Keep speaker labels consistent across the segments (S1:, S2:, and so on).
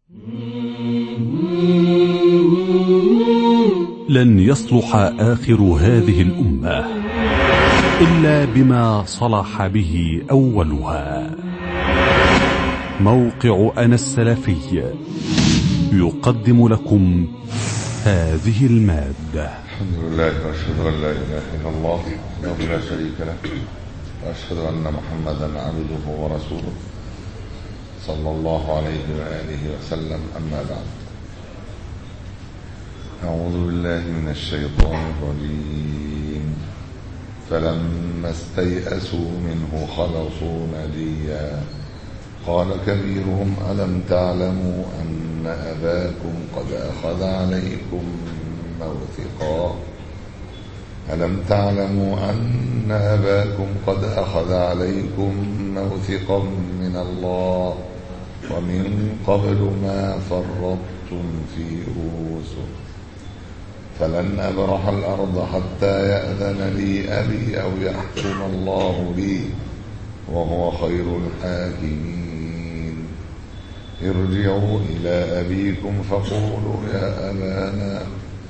S1: لن يصلح آخر هذه الأمة إلا بما صلح به أولها موقع أنا السلفي يقدم لكم هذه المادة
S2: الحمد لله واشهد ان لا اله الا الله وحده لا شريك له واشهد ان محمدا عبده ورسوله صلى الله عليه واله وسلم اما بعد اعوذ بالله من الشيطان الرجيم فلما استيئسوا منه خلصوا نجيا قال كبيرهم الم تعلموا ان اباكم قد اخذ عليكم موثقا ألم تعلموا أن أباكم قد أخذ عليكم موثقا من الله ومن قبل ما فرطتم في يوسف فلن أبرح الأرض حتى يأذن لي أبي أو يحكم الله لي وهو خير الحاكمين ارجعوا إلى أبيكم فقولوا يا أبانا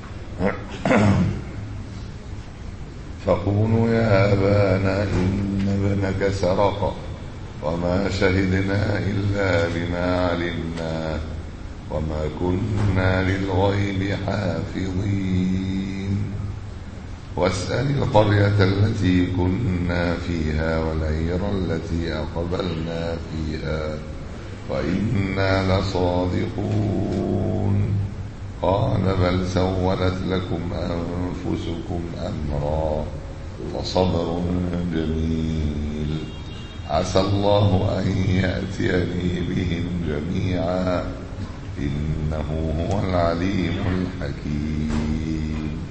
S2: فقولوا يا أبانا إن ابنك سرق وما شهدنا إلا بما علمنا وما كنا للغيب حافظين واسأل القرية التي كنا فيها والعير التي أقبلنا فيها وإنا لصادقون قال بل سولت لكم أنفسكم أمرا فصبر جميل عسى الله أن يأتيني بهم جميعا إنه هو العليم الحكيم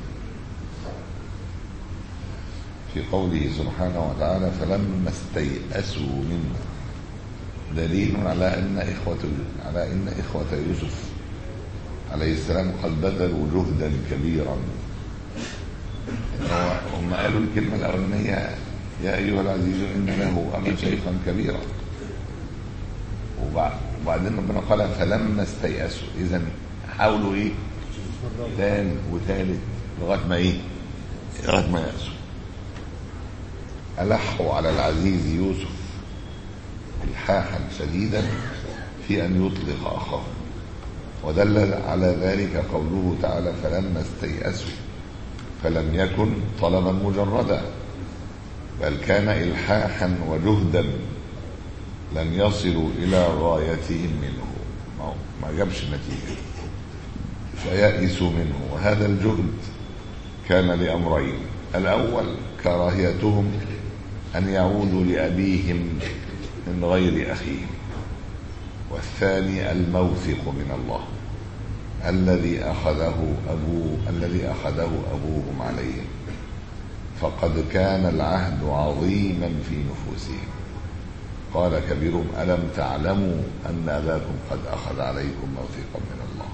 S2: في قوله سبحانه وتعالى فلما استيأسوا منه دليل على أن إخوة على أن إخوة يوسف عليه السلام قد بذلوا جهدا كبيرا هم قالوا الكلمة الأولانية يا أيها العزيز إن له أبا شيخا كبيرا وبعدين ربنا قال فلما استيأسوا إذا حاولوا إيه ثاني وثالث لغاية ما إيه لغاية ما يأسوا ألحوا على العزيز يوسف إلحاحا شديدا في أن يطلق أخاه ودل على ذلك قوله تعالى فلما استيأسوا فلم يكن طلبا مجردا بل كان إلحاحا وجهدا لم يصلوا إلى غايتهم منه ما جابش نتيجة فيأسوا منه وهذا الجهد كان لأمرين الأول كراهيتهم أن يعودوا لأبيهم من غير أخيهم والثاني الموثق من الله الذي أخذه أبوه الذي أخذه أبوهم عليهم فقد كان العهد عظيما في نفوسهم قال كبيرهم ألم تعلموا أن أباكم قد أخذ عليكم موثقا من الله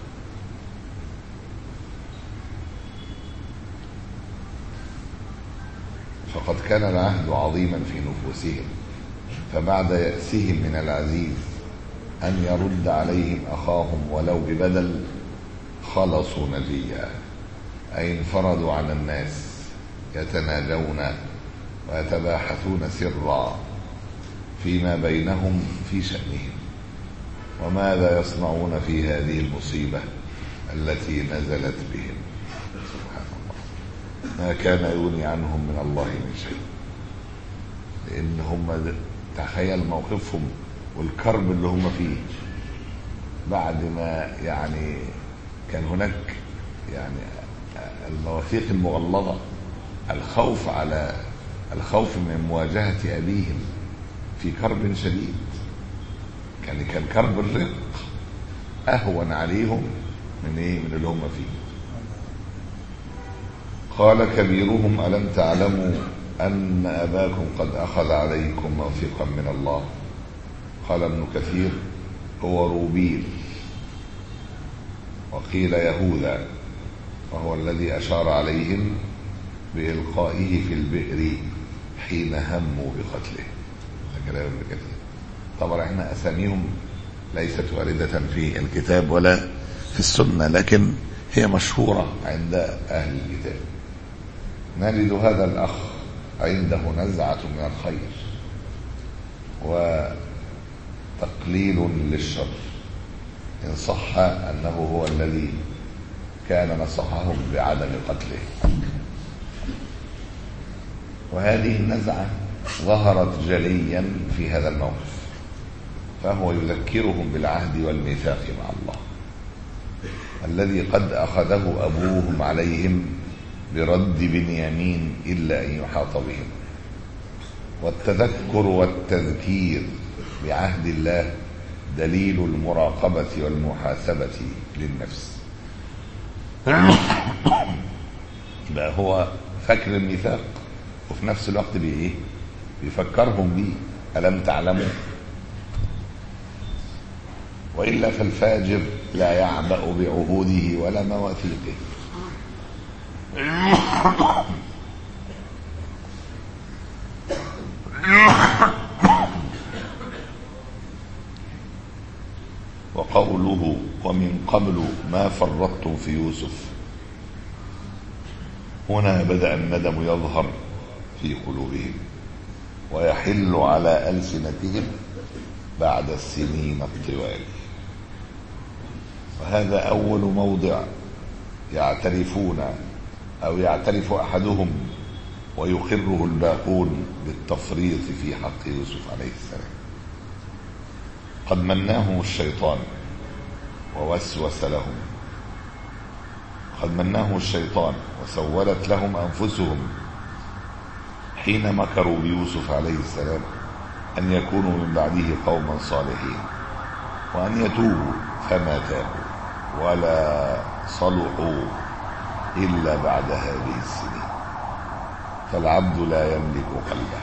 S2: فقد كان العهد عظيما في نفوسهم فبعد يأسهم من العزيز أن يرد عليهم أخاهم ولو ببدل خلصوا نجيا أي انفردوا عن الناس يتناجون ويتباحثون سرا فيما بينهم في شأنهم وماذا يصنعون في هذه المصيبة التي نزلت بهم سبحان الله ما كان يغني عنهم من الله من شيء لأن هم تخيل موقفهم والكرب اللي هم فيه بعد ما يعني كان هناك يعني المواثيق المغلظة الخوف على الخوف من مواجهة أبيهم في كرب شديد يعني كان كرب الرق أهون عليهم من إيه من اللي هم فيه قال كبيرهم ألم تعلموا أن أباكم قد أخذ عليكم موثقا من الله قال ابن كثير هو روبيل وقيل يهوذا وهو الذي أشار عليهم بإلقائه في البئر حين هموا بقتله ده كلام ابن كثير طبعا احنا أساميهم ليست واردة في الكتاب ولا في السنة لكن هي مشهورة عند أهل الكتاب نجد هذا الأخ عنده نزعة من الخير وتقليل للشر إن صح أنه هو الذي كان نصحهم بعدم قتله وهذه النزعة ظهرت جليا في هذا الموقف فهو يذكرهم بالعهد والميثاق مع الله الذي قد أخذه أبوهم عليهم برد بنيامين إلا أن يحاط بهم والتذكر والتذكير بعهد الله دليل المراقبة والمحاسبة للنفس بقى هو فاكر الميثاق وفي نفس الوقت بإيه بيفكرهم بيه ألم تعلموا وإلا فالفاجر لا يعبأ بعهوده ولا مواثيقه وقوله ومن قبل ما فرطتم في يوسف هنا بدأ الندم يظهر في قلوبهم ويحل على ألسنتهم بعد السنين الطوال وهذا أول موضع يعترفون أو يعترف أحدهم ويقره الباقون بالتفريط في حق يوسف عليه السلام قد مناهم الشيطان ووسوس لهم قد مناهم الشيطان وسولت لهم أنفسهم حين مكروا بيوسف عليه السلام أن يكونوا من بعده قوما صالحين وأن يتوبوا فما تابوا ولا صلحوا إلا بعد هذه السنين فالعبد لا يملك قلبه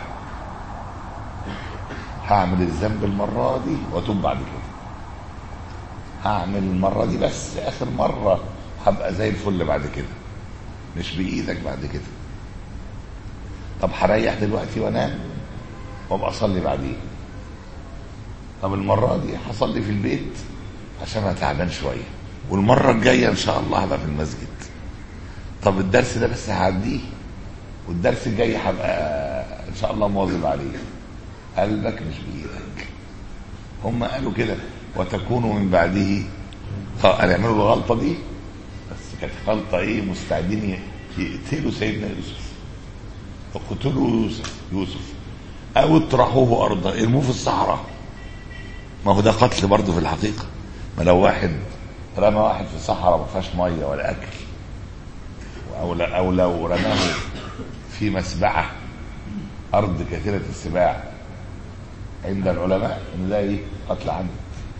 S2: هعمل الذنب المرة دي واتوب بعد كده هعمل المرة دي بس آخر مرة هبقى زي الفل بعد كده مش بإيدك بعد كده طب هريح دلوقتي وانام وابقى اصلي بعدين طب المرة دي هصلي في البيت عشان انا تعبان شوية والمرة الجاية ان شاء الله هبقى في المسجد طب الدرس ده بس هعديه والدرس الجاي هبقى ان شاء الله مواظب عليه قلبك مش بايدك هم قالوا كده وتكونوا من بعده هنعملوا الغلطة دي بس كانت غلطة ايه مستعدين يقتلوا سيدنا يوسف اقتلوا يوسف يوسف او اطرحوه ارضا ارموه في الصحراء ما هو ده قتل برضه في الحقيقه ما لو واحد رمى واحد في الصحراء ما فيهاش ميه ولا اكل او او لو رماه في مسبعه ارض كثيره السباع عند العلماء ان ده ايه قتل عمد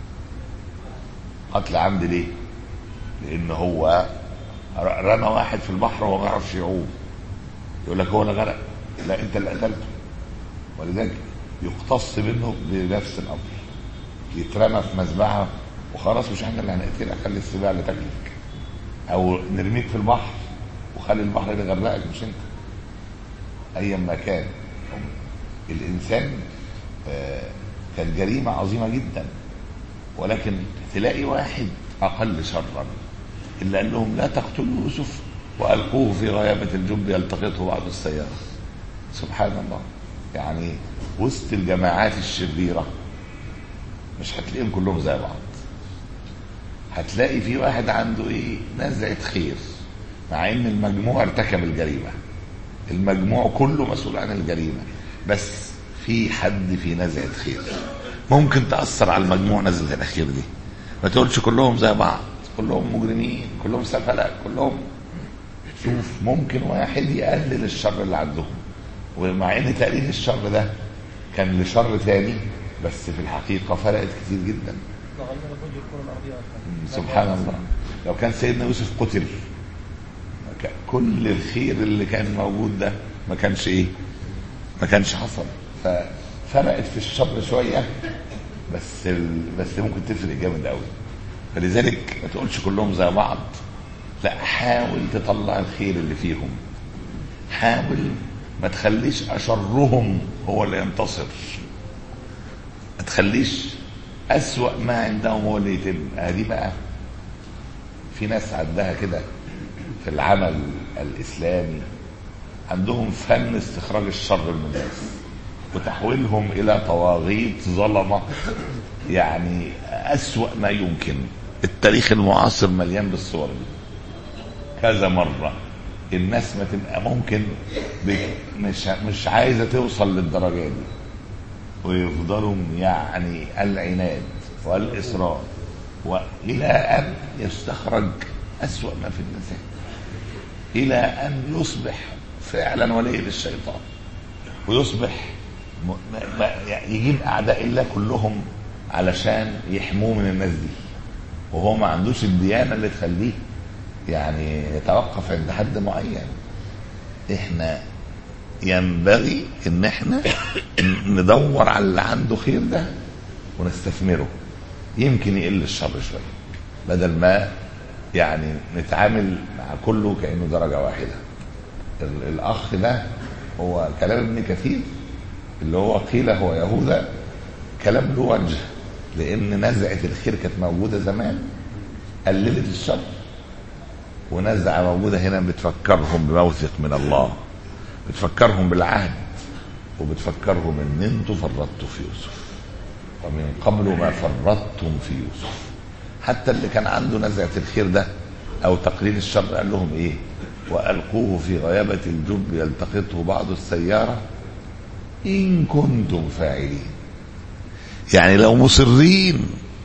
S2: قتل عمد ليه لان هو رمى واحد في البحر وهو ما يعرفش يعوم يقول لك هو اللي غرق لا انت اللي قتلته ولذلك يقتص منه بنفس الامر يترمى في مذبحه وخلاص مش احنا اللي هنقتلك خلي السباع اللي تاكلك او نرميك في البحر وخلي البحر اللي يغرقك مش انت ايا ما كان الانسان كان جريمه عظيمه جدا ولكن تلاقي واحد اقل شرا اللي قال لهم لا تقتلوا يوسف والقوه في غيابه الجب يلتقطه بعض السياره سبحان الله يعني وسط الجماعات الشريره مش هتلاقيهم كلهم زي بعض هتلاقي في واحد عنده ايه نزعه خير مع ان المجموع ارتكب الجريمه المجموع كله مسؤول عن الجريمه بس في حد في نزعه خير ممكن تاثر على المجموع نزله الاخير دي ما تقولش كلهم زي بعض كلهم مجرمين كلهم سفلاء كلهم شوف ممكن واحد يقلل الشر اللي عندهم ومع ان تقليل الشر ده كان لشر تاني بس في الحقيقة فرقت كتير جدا سبحان الله لو كان سيدنا يوسف قتل كل الخير اللي كان موجود ده ما كانش ايه ما كانش حصل ففرقت في الشر شوية بس ال... بس ممكن تفرق جامد قوي فلذلك ما تقولش كلهم زي بعض لا حاول تطلع الخير اللي فيهم حاول ما تخليش أشرهم هو اللي ينتصر ما تخليش أسوأ ما عندهم هو اللي يتم هذه بقى في ناس عندها كده في العمل الإسلامي عندهم فن استخراج الشر من الناس وتحويلهم إلى طواغيت ظلمة يعني أسوأ ما يمكن التاريخ المعاصر مليان بالصور دي كذا مرة الناس ما تبقى ممكن مش مش عايزة توصل للدرجة دي ويفضلوا يعني العناد والإصرار وإلى أن يستخرج أسوأ ما في الإنسان إلى أن يصبح فعلا ولي للشيطان ويصبح م... م... يجيب أعداء الله كلهم علشان يحموه من الناس دي وهو ما عندوش الديانة اللي تخليه يعني يتوقف عند حد معين احنا ينبغي ان احنا ندور على اللي عنده خير ده ونستثمره يمكن يقل الشر شويه بدل ما يعني نتعامل مع كله كانه درجه واحده الاخ ده هو كلام ابن كثير اللي هو قيل هو يهوذا كلام له وجه لان نزعه الخير كانت موجوده زمان قللت الشر ونزعه موجوده هنا بتفكرهم بموثق من الله بتفكرهم بالعهد وبتفكرهم ان انتوا فرطتوا في يوسف ومن قبل ما فرطتم في يوسف حتى اللي كان عنده نزعه الخير ده او تقليل الشر قال لهم ايه والقوه في غيابه الجب يلتقطه بعض السياره ان كنتم فاعلين يعني لو مصرين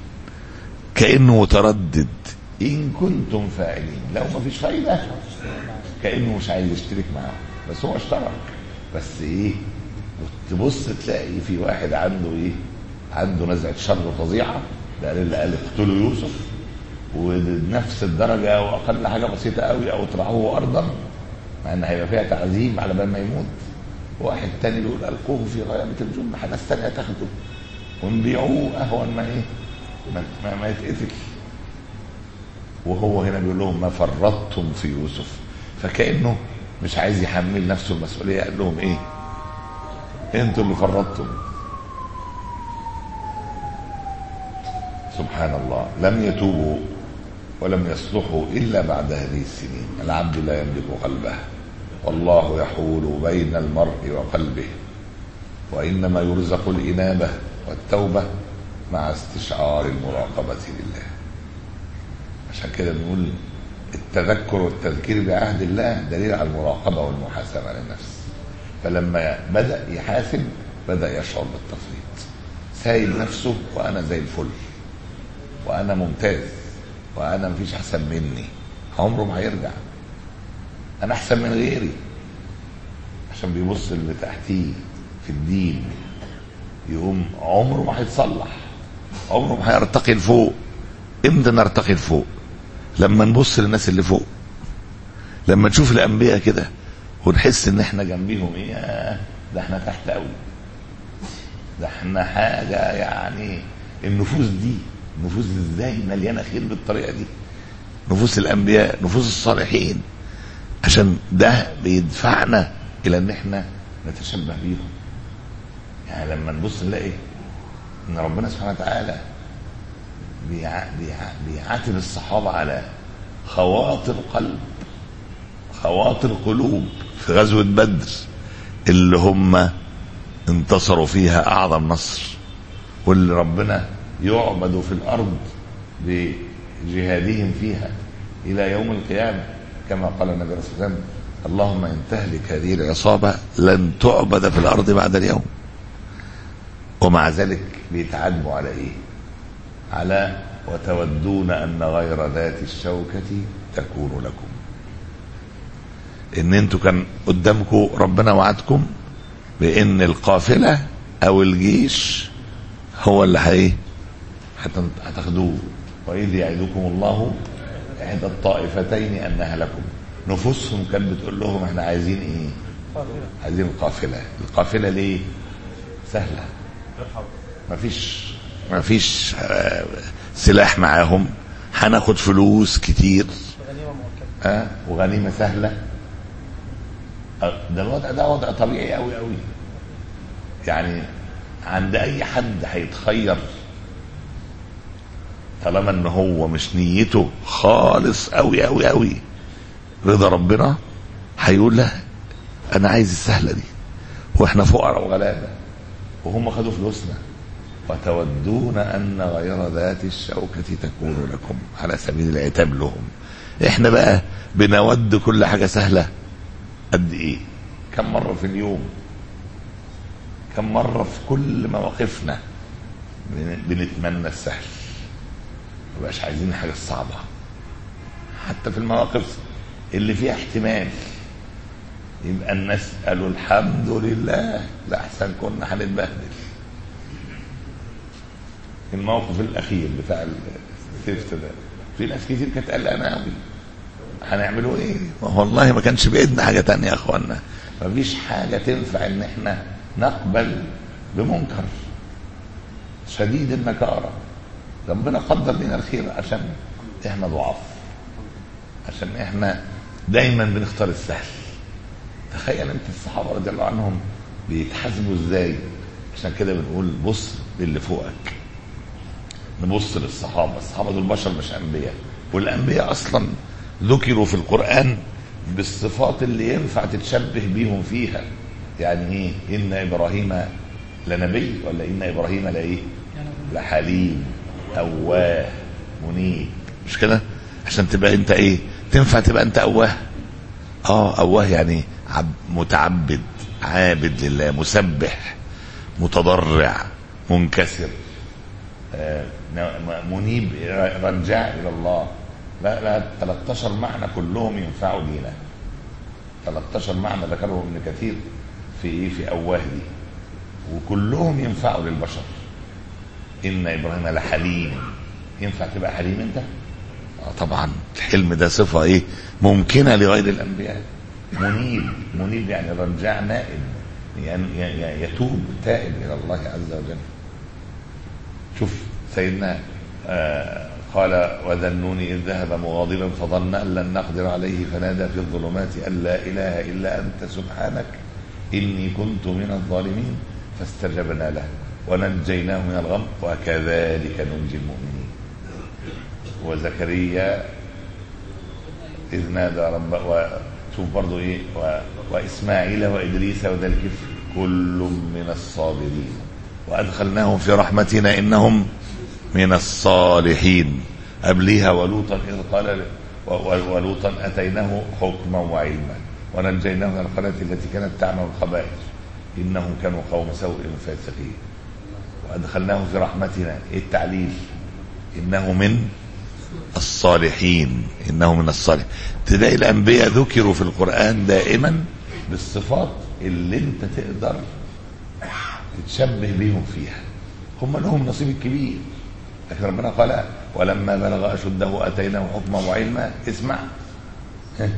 S2: كانه متردد ان كنتم فاعلين لو ما فيش فايده كانه مش عايز يشترك معاهم بس هو اشترك بس ايه تبص تلاقي في واحد عنده ايه عنده نزعه شر فظيعه ده اللي قال اقتلوا يوسف ونفس الدرجه واقل حاجه بسيطه قوي او اطرحوه ارضا مع ان هيبقى فيها تعذيب على بال ما يموت واحد تاني بيقول القوه في غيابه الجب حاجه ثانيه تاخده ونبيعوه اهون ما ايه ما, ما, ما يتقتل وهو هنا بيقول لهم ما فرطتم في يوسف فكانه مش عايز يحمل نفسه المسؤوليه قال لهم ايه انتوا اللي فرطتم سبحان الله لم يتوبوا ولم يصلحوا الا بعد هذه السنين العبد لا يملك قلبه والله يحول بين المرء وقلبه وانما يرزق الانابه والتوبه مع استشعار المراقبه لله عشان كده بنقول التذكر والتذكير بعهد الله دليل على المراقبه والمحاسبه للنفس فلما بدا يحاسب بدا يشعر بالتفريط سايب نفسه وانا زي الفل وانا ممتاز وانا مفيش احسن مني عمره ما هيرجع انا احسن من غيري عشان بيبص اللي تحتيه في الدين يقوم عمره ما هيتصلح عمره ما هيرتقي لفوق امتى نرتقي لفوق لما نبص للناس اللي فوق لما نشوف الانبياء كده ونحس ان احنا جنبيهم ايه ده احنا تحت قوي ده احنا حاجه يعني النفوس دي نفوس ازاي مليانه خير بالطريقه دي نفوس الانبياء نفوس الصالحين عشان ده بيدفعنا الى ان احنا نتشبه بيهم يعني لما نبص نلاقي ان ربنا سبحانه وتعالى بيع... بيع... بيعاتب الصحابه على خواطر قلب خواطر قلوب في غزوه بدر اللي هم انتصروا فيها اعظم نصر واللي ربنا يعبد في الارض بجهادهم فيها الى يوم القيامه كما قال النبي صلى الله عليه وسلم اللهم ان تهلك هذه العصابه لن تعبد في الارض بعد اليوم ومع ذلك بيتعاتبوا على ايه على وتودون ان غير ذات الشوكه تكون لكم ان انتوا كان قدامكم ربنا وعدكم بان القافله او الجيش هو اللي هي هتاخدوه واذ يعدكم الله احدى الطائفتين انها لكم نفوسهم كانت بتقول لهم احنا عايزين ايه عايزين القافله القافله ليه سهله مفيش مفيش سلاح معاهم هناخد فلوس كتير اه وغنيمه سهله ده الوضع ده وضع طبيعي قوي قوي يعني عند اي حد هيتخير طالما ان هو مش نيته خالص قوي قوي قوي رضا ربنا هيقول لا انا عايز السهله دي واحنا فقراء وغلابه وهم خدوا فلوسنا وتودون ان غير ذات الشوكه تكون لكم على سبيل العتاب لهم احنا بقى بنود كل حاجه سهله قد ايه كم مره في اليوم كم مره في كل مواقفنا بن- بنتمنى السهل مبقاش عايزين حاجه صعبه حتى في المواقف اللي فيها احتمال يبقى الناس قالوا الحمد لله لا احسن كنا هنتبهدل الموقف الاخير بتاع السيفت ده في ناس كتير كانت قلقانه قوي هنعملوا ايه؟ والله ما كانش بايدنا حاجه تانية يا اخوانا مفيش حاجه تنفع ان احنا نقبل بمنكر شديد النكاره ربنا قدر لنا الخير عشان احنا ضعاف عشان احنا دايما بنختار السهل تخيل انت الصحابه رضي الله عنهم بيتحاسبوا ازاي عشان كده بنقول بص للي فوقك نبص للصحابه الصحابه دول بشر مش انبياء والانبياء اصلا ذكروا في القران بالصفات اللي ينفع تتشبه بيهم فيها يعني ايه ان ابراهيم لنبي ولا ان ابراهيم لايه لحليم اواه منيب مش كده عشان تبقى انت ايه تنفع تبقى انت اواه اه اواه يعني عب متعبد عابد لله مسبح متضرع منكسر آه، ن- منيب رجاع الى الله لا لا 13 معنى كلهم ينفعوا لينا 13 معنى ذكرهم ابن كثير في ايه في اواه دي وكلهم ينفعوا للبشر ان ابراهيم لحليم ينفع تبقى حليم انت آه طبعا الحلم ده صفه ايه ممكنه لغير الانبياء منيب منيب يعني رجاع نائب يعني ي- ي- يتوب تائب الى الله عز وجل شوف سيدنا آه قال وذنوني إذ ذهب مغاضبا فظن أن لن نقدر عليه فنادى في الظلمات أن لا إله إلا أنت سبحانك إني كنت من الظالمين فاستجبنا له ونجيناه من الغم وكذلك ننجي المؤمنين وزكريا إذ نادى ربه وشوف برضو إيه و... وإسماعيل وإدريس وذا الكفر كل من الصابرين وأدخلناهم في رحمتنا إنهم من الصالحين قبلها ولوطا إذ قال و- و- ولوطا أتيناه حكما وعلما ونجيناه من القرية التي كانت تعمل الخبائث إنهم كانوا قوم سوء فاسقين وأدخلناه في رحمتنا إيه التعليل إنه من الصالحين إنه من الصالح تلاقي الأنبياء ذكروا في القرآن دائما بالصفات اللي أنت تقدر تتشبه بيهم فيها هم لهم نصيب الكبير لكن ربنا قال ولما بلغ أشده أتيناه حكما وعلما اسمع ها.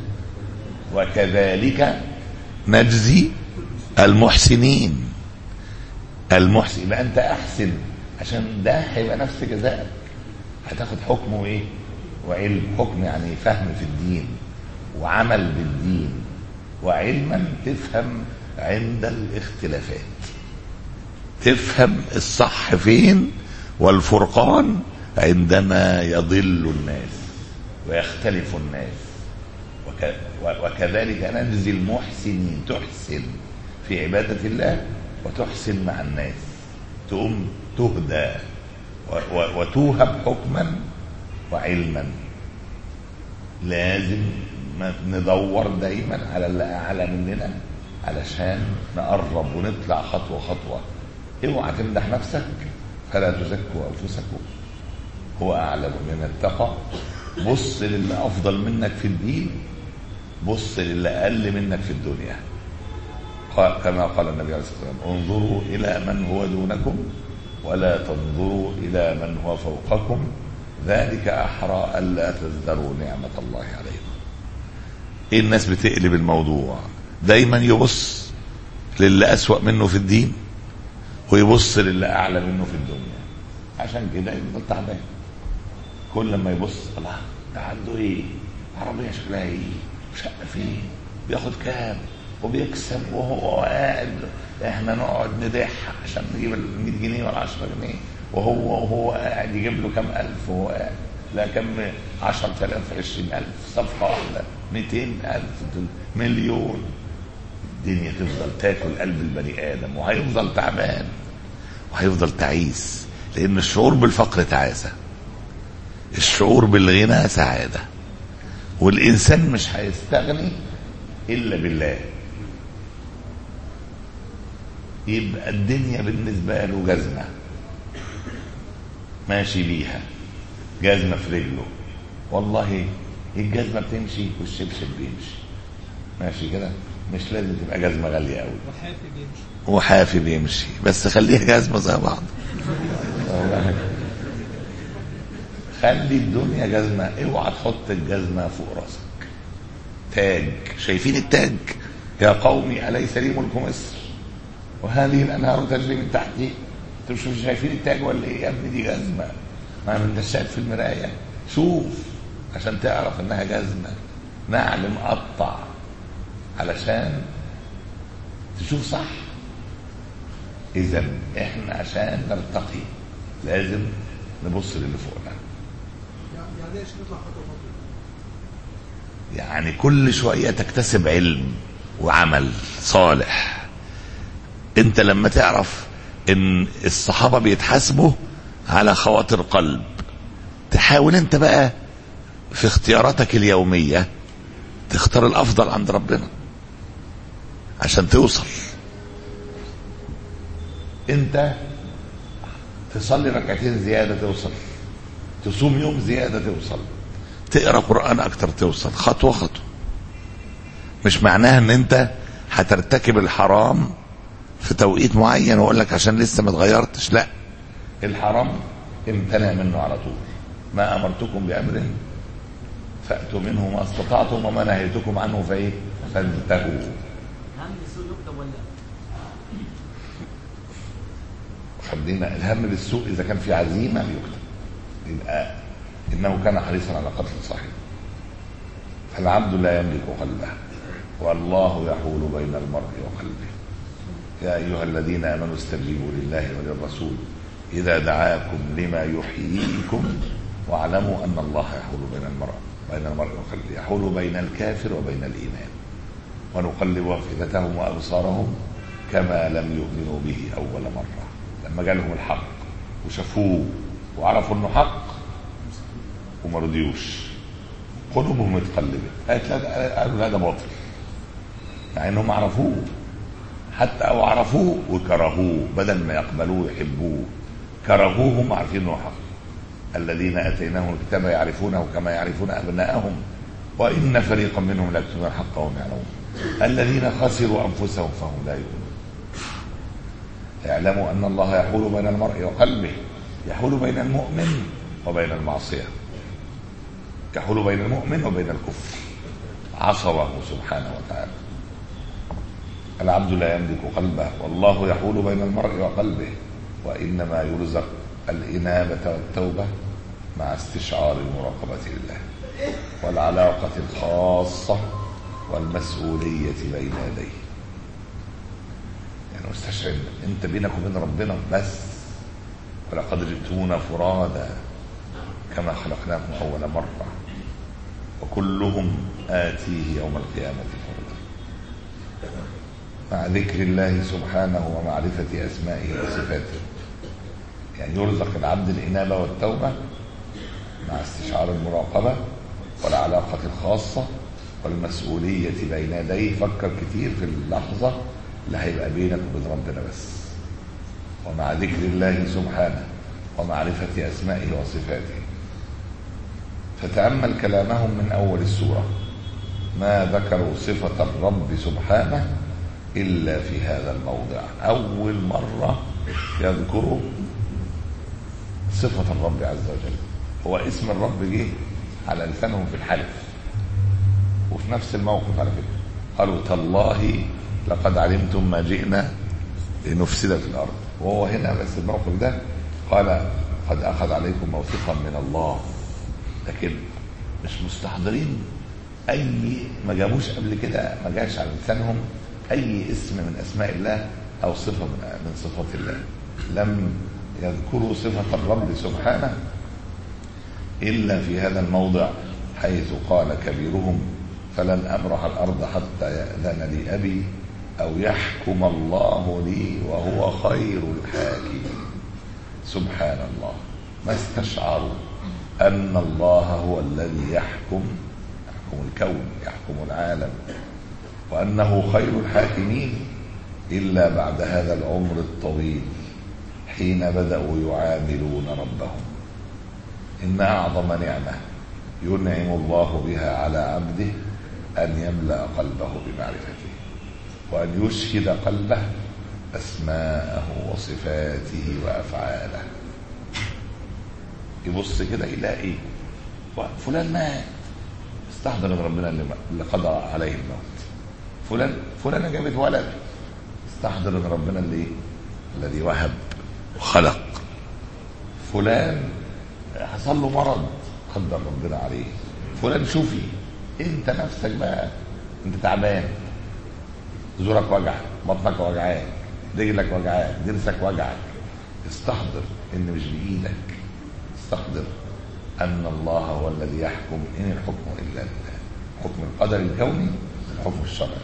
S2: وكذلك نجزي المحسنين المحسن يبقى انت احسن عشان ده هيبقى نفس جزائك هتاخد حكم وايه وعلم حكم يعني فهم في الدين وعمل بالدين وعلما تفهم عند الاختلافات تفهم الصح فين والفرقان عندما يضل الناس ويختلف الناس وك وكذلك نجزي المحسنين تحسن في عبادة الله وتحسن مع الناس تقوم تهدى و- و- وتوهب حكما وعلما لازم ما- ندور دايما على اللي اعلى مننا علشان نقرب ونطلع خطوه خطوه اوعى تمدح نفسك فلا تزكوا انفسكم هو اعلم من اتقى بص للي افضل منك في الدين بص للي اقل منك في الدنيا قال كما قال النبي عليه الصلاه والسلام انظروا الى من هو دونكم ولا تنظروا الى من هو فوقكم ذلك احرى الا تزدروا نعمه الله عليكم ايه الناس بتقلب الموضوع دايما يبص للي اسوا منه في الدين ويبص للي اعلى منه في الدنيا عشان كده يفضل تعبان كل ما يبص الله ده عنده ايه عربيه شكلها ايه شقه فين بياخد كام وبيكسب وهو قاعد احنا نقعد ندح عشان نجيب ال 100 جنيه ولا 10 جنيه وهو وهو قاعد يجيب له كم ألف وهو قاعد لا كم عشرة آلاف عشرين ألف صفقة واحدة ميتين ألف مليون الدنيا تفضل تاكل قلب البني آدم وهيفضل تعبان وهيفضل تعيس لأن الشعور بالفقر تعاسة الشعور بالغنى سعادة والإنسان مش هيستغني إلا بالله يبقى الدنيا بالنسبة له جزمة ماشي بيها جزمة في رجله والله الجزمة بتمشي والشبشب بيمشي ماشي كده مش لازم تبقى جزمة غالية قوي
S3: وحافي بيمشي
S2: وحافي بيمشي بس خليها جزمة زي بعض والله. خلي الدنيا جزمة اوعى تحط الجزمة فوق راسك تاج شايفين التاج يا قومي أليس لي ملك مصر وهذه الأنهار تجري من تحتي انتوا مش شايفين التاج ولا ايه يا ابني دي جزمة ما انت شايف في المراية شوف عشان تعرف انها جزمة نعل مقطع علشان تشوف صح اذا احنا عشان نرتقي لازم نبص للي فوقنا
S3: يعني ايش نطلع خطوه خطوه
S2: يعني كل شوية تكتسب علم وعمل صالح انت لما تعرف ان الصحابة بيتحاسبوا على خواطر قلب تحاول انت بقى في اختياراتك اليومية تختار الافضل عند ربنا عشان توصل انت تصلي ركعتين زيادة توصل تصوم يوم زيادة توصل تقرا قرآن اكتر توصل خطوة خطوة مش معناها ان انت هترتكب الحرام في توقيت معين واقول لك عشان لسه ما اتغيرتش لا الحرام امتنع منه على طول ما امرتكم بامر فاتوا منه ما استطعتم وما نهيتكم عنه فايه فانتهوا
S4: هم السوق يكتب ولا
S2: خلينا الهم بالسوء اذا كان في عزيمه يكتب يبقى انه كان حريصا على قتل صاحبه فالعبد لا يملك قلبه والله يحول بين المرء وقلبه يا ايها الذين امنوا استجيبوا لله وللرسول اذا دعاكم لما يحييكم واعلموا ان الله يحول بين المرء بين المرء وقلبه يحول بين الكافر وبين الايمان ونقلب افئدتهم وابصارهم كما لم يؤمنوا به اول مره لما جالهم الحق وشافوه وعرفوا انه حق وما رضيوش قلوبهم اتقلبت قالت لا قالوا لا ده باطل مع انهم عرفوه حتى او عرفوه وكرهوه بدل ما يقبلوه ويحبوه كرهوه هم عارفين انه حق الذين اتيناهم الكتاب يعرفونه كما يعرفون ابناءهم وان فريقا منهم لا يكتمون الحق وهم يعلمون الذين خسروا انفسهم فهم لا يؤمنون اعلموا ان الله يحول بين المرء وقلبه يحول بين المؤمن وبين المعصيه يحول بين المؤمن وبين الكفر عصره سبحانه وتعالى العبد لا يملك قلبه والله يحول بين المرء وقلبه وانما يرزق الانابه والتوبه مع استشعار المراقبه لله والعلاقه الخاصه والمسؤوليه بين يديه يعني مستشعر انت بينك وبين ربنا بس ولقد جئتونا فرادا كما خلقناكم اول مره وكلهم آتيه يوم القيامة فردا مع ذكر الله سبحانه ومعرفة أسمائه وصفاته يعني يرزق العبد الإنابة والتوبة مع استشعار المراقبة والعلاقة الخاصة والمسؤولية بين يديه فكر كتير في اللحظة اللي هيبقى بينك وبين ربنا بس ومع ذكر الله سبحانه ومعرفة أسمائه وصفاته فتأمل كلامهم من أول السورة ما ذكروا صفة الرب سبحانه إلا في هذا الموضع أول مرة يذكروا صفة الرب عز وجل هو اسم الرب جه على لسانهم في الحلف وفي نفس الموقف على فكرة قالوا تالله لقد علمتم ما جئنا لنفسد في الأرض وهو هنا بس الموقف ده قال قد أخذ عليكم موثقا من الله لكن مش مستحضرين اي ما جابوش قبل كده ما جاش على لسانهم اي اسم من اسماء الله او صفه من من صفات الله لم يذكروا صفة الرب سبحانه إلا في هذا الموضع حيث قال كبيرهم فلن أبرح الأرض حتى يأذن لي أبي أو يحكم الله لي وهو خير الحاكمين سبحان الله ما استشعروا أن الله هو الذي يحكم يحكم الكون يحكم العالم وأنه خير الحاكمين إلا بعد هذا العمر الطويل حين بدأوا يعاملون ربهم إن أعظم نعمة ينعم الله بها على عبده أن يملأ قلبه بمعرفته وأن يشهد قلبه أسماءه وصفاته وأفعاله يبص كده يلاقي فلان مات استحضر ان ربنا اللي اللي قضى عليه الموت فلان فلانة جابت ولد استحضر ان ربنا اللي الذي وهب وخلق فلان حصل له مرض قدر ربنا عليه فلان شوفي انت نفسك بقى انت تعبان زورك وجع بطنك وجعان رجلك وجعان ضرسك وجعك استحضر ان مش بايدك استحضر ان الله هو الذي يحكم ان الحكم الا لله حكم القدر الكوني الحكم الشرعي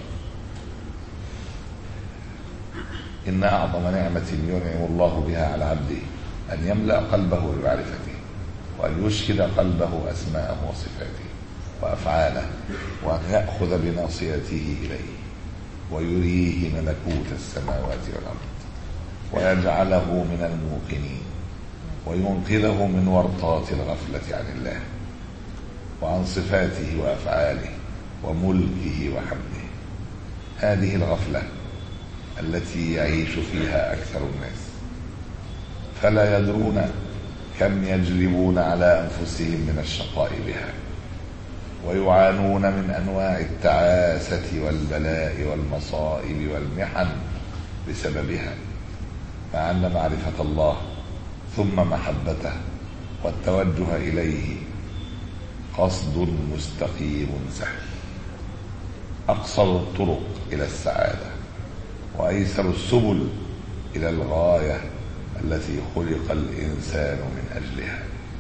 S2: ان اعظم نعمه ينعم الله بها على عبده ان يملا قلبه بمعرفته وان يشهد قلبه اسماءه وصفاته وافعاله وان ياخذ بناصيته اليه ويريه ملكوت السماوات والارض ويجعله من الموقنين وينقذه من ورطات الغفله عن الله وعن صفاته وافعاله وملكه وحمده هذه الغفله التي يعيش فيها اكثر الناس فلا يدرون كم يجلبون على انفسهم من الشقاء بها ويعانون من انواع التعاسه والبلاء والمصائب والمحن بسببها مع ان معرفه الله ثم محبته والتوجه اليه قصد مستقيم سهل اقصر الطرق الى السعاده وايسر السبل الى الغايه التي خلق الانسان من اجلها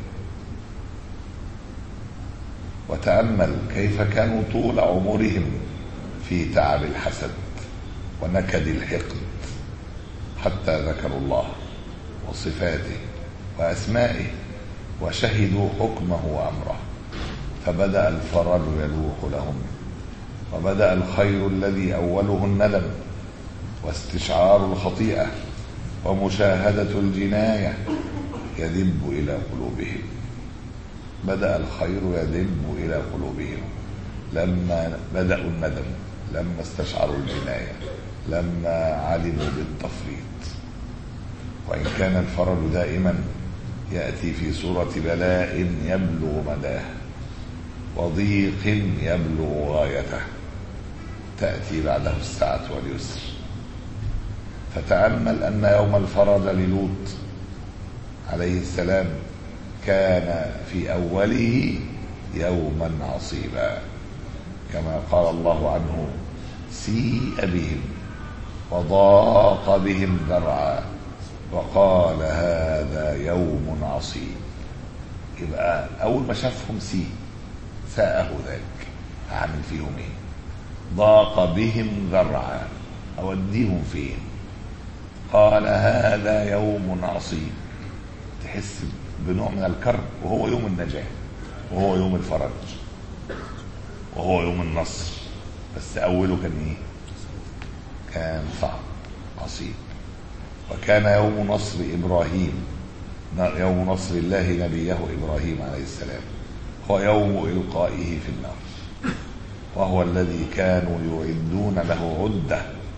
S2: وتامل كيف كانوا طول عمرهم في تعب الحسد ونكد الحقد حتى ذكروا الله وصفاته واسمائه وشهدوا حكمه وامره فبدا الفرج يلوح لهم وبدا الخير الذي اوله الندم واستشعار الخطيئه ومشاهده الجنايه يدب الى قلوبهم بدا الخير يدب الى قلوبهم لما بداوا الندم لما استشعروا الجنايه لما علموا بالتفريط وان كان الفرج دائما ياتي في صوره بلاء يبلغ مداه وضيق يبلغ غايته تاتي بعده السعه واليسر فتامل ان يوم الفرج للوط عليه السلام كان في اوله يوما عصيبا كما قال الله عنه سيء بهم وضاق بهم ذرعا وقال هذا يوم عصيب يبقى اول ما شافهم سيء ساءه ذلك هعمل فيهم ايه ضاق بهم ذرعا اوديهم فين قال هذا يوم عصيب تحس بنوع من الكرب وهو يوم النجاة وهو يوم الفرج وهو يوم النصر بس أوله كان إيه؟ كان صعب عصيب وكان يوم نصر إبراهيم يوم نصر الله نبيه إبراهيم عليه السلام هو يوم إلقائه في النار وهو الذي كانوا يعدون له عدة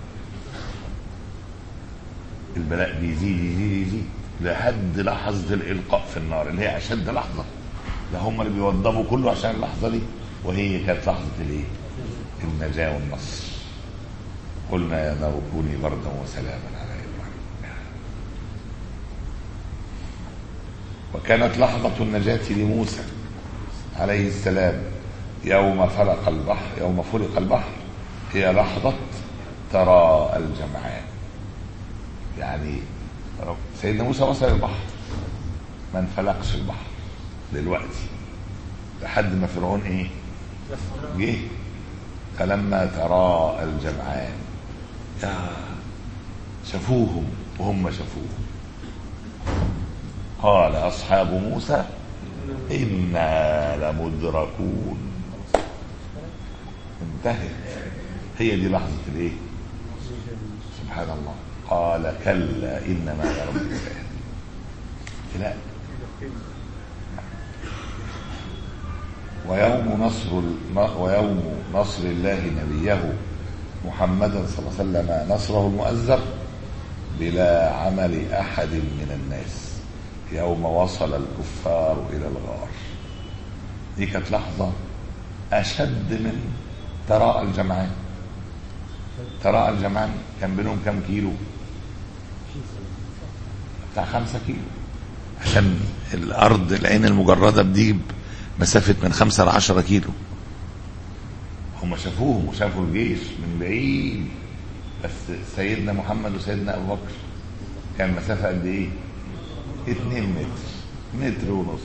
S2: البلاء بيزيد يزيد يزيد لحد لحظة الإلقاء في النار اللي هي أشد لحظة ده هم اللي بيوضبوا كله عشان اللحظة دي وهي كانت لحظة الإيه؟ النجاة والنصر قلنا يا نار كوني بردا وسلاما على إبراهيم وكانت لحظة النجاة لموسى عليه السلام يوم فلق البحر يوم فلق البحر هي لحظة ترى الجمعان يعني رب- سيدنا موسى وصل البحر ما انفلقش البحر دلوقتي لحد ما فرعون ايه جه فلما تراءى الجمعان يا شافوهم وهم شافوه قال أصحاب موسى إنا لمدركون انتهت هي دي لحظة الايه سبحان الله قال كلا إنما ربي سيهدين لا ويوم نصر الم- ويوم نصر الله نبيه محمدا صلى الله عليه وسلم نصره المؤزر بلا عمل احد من الناس يوم وصل الكفار الى الغار دي كانت لحظه اشد من تراءى الجمعان تراءى الجمعان كان بينهم كام كيلو بتاع خمسة كيلو عشان الارض العين المجرده بتجيب مسافه من خمسة لعشرة كيلو هم شافوهم وشافوا الجيش من بعيد بس سيدنا محمد وسيدنا ابو بكر كان مسافه قد ايه؟ اتنين متر متر ونص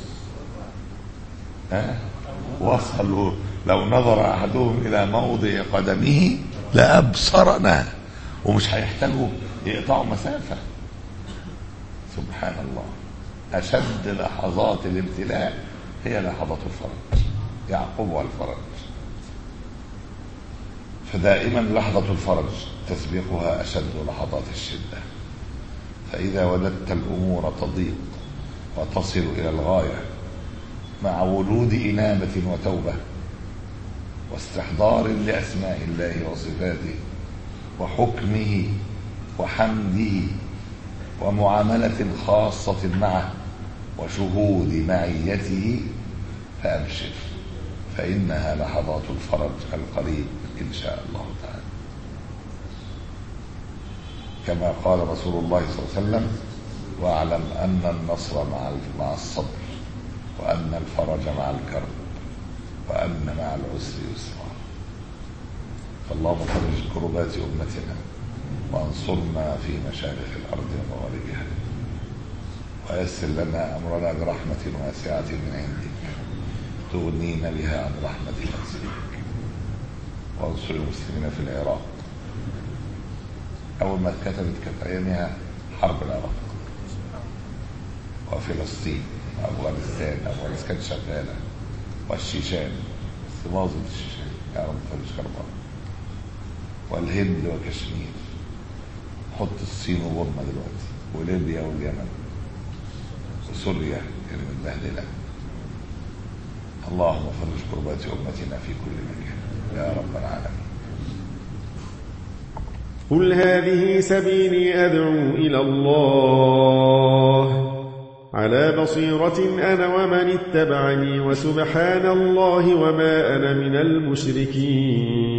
S2: ها وصلوا لو نظر احدهم الى موضع قدمه لابصرنا ومش هيحتاجوا يقطعوا مسافه سبحان الله اشد لحظات الابتلاء هي لحظات الفرج يعقبها الفرج فدائما لحظة الفرج تسبقها أشد لحظات الشدة فإذا وجدت الأمور تضيق وتصل إلى الغاية مع وجود إنابة وتوبة واستحضار لأسماء الله وصفاته وحكمه وحمده ومعاملة خاصة معه وشهود معيته فأبشر فإنها لحظات الفرج القريب إن شاء الله تعالى كما قال رسول الله صلى الله عليه وسلم واعلم أن النصر مع مع الصبر وأن الفرج مع الكرب وأن مع العسر يسرا فاللهم فرج كربات أمتنا وانصرنا في مشارق الأرض ومغاربها ويسر لنا أمرنا برحمة واسعة من عندك تغنينا بها عن رحمة نفسك وانصر المسلمين في العراق أول ما اتكتبت كانت أيامها حرب العراق وفلسطين وأفغانستان أفغانستان كانت شغالة والشيشان بس باظت الشيشان يا رب فرج كربها والهند وكشمير حط الصين وبورما دلوقتي وليبيا واليمن وسوريا اللي متبهدله اللهم فرج كربات امتنا في كل مكان يا رب العالمين
S5: قل هذه سبيلي أدعو إلى الله على بصيرة أنا ومن اتبعني وسبحان الله وما أنا من المشركين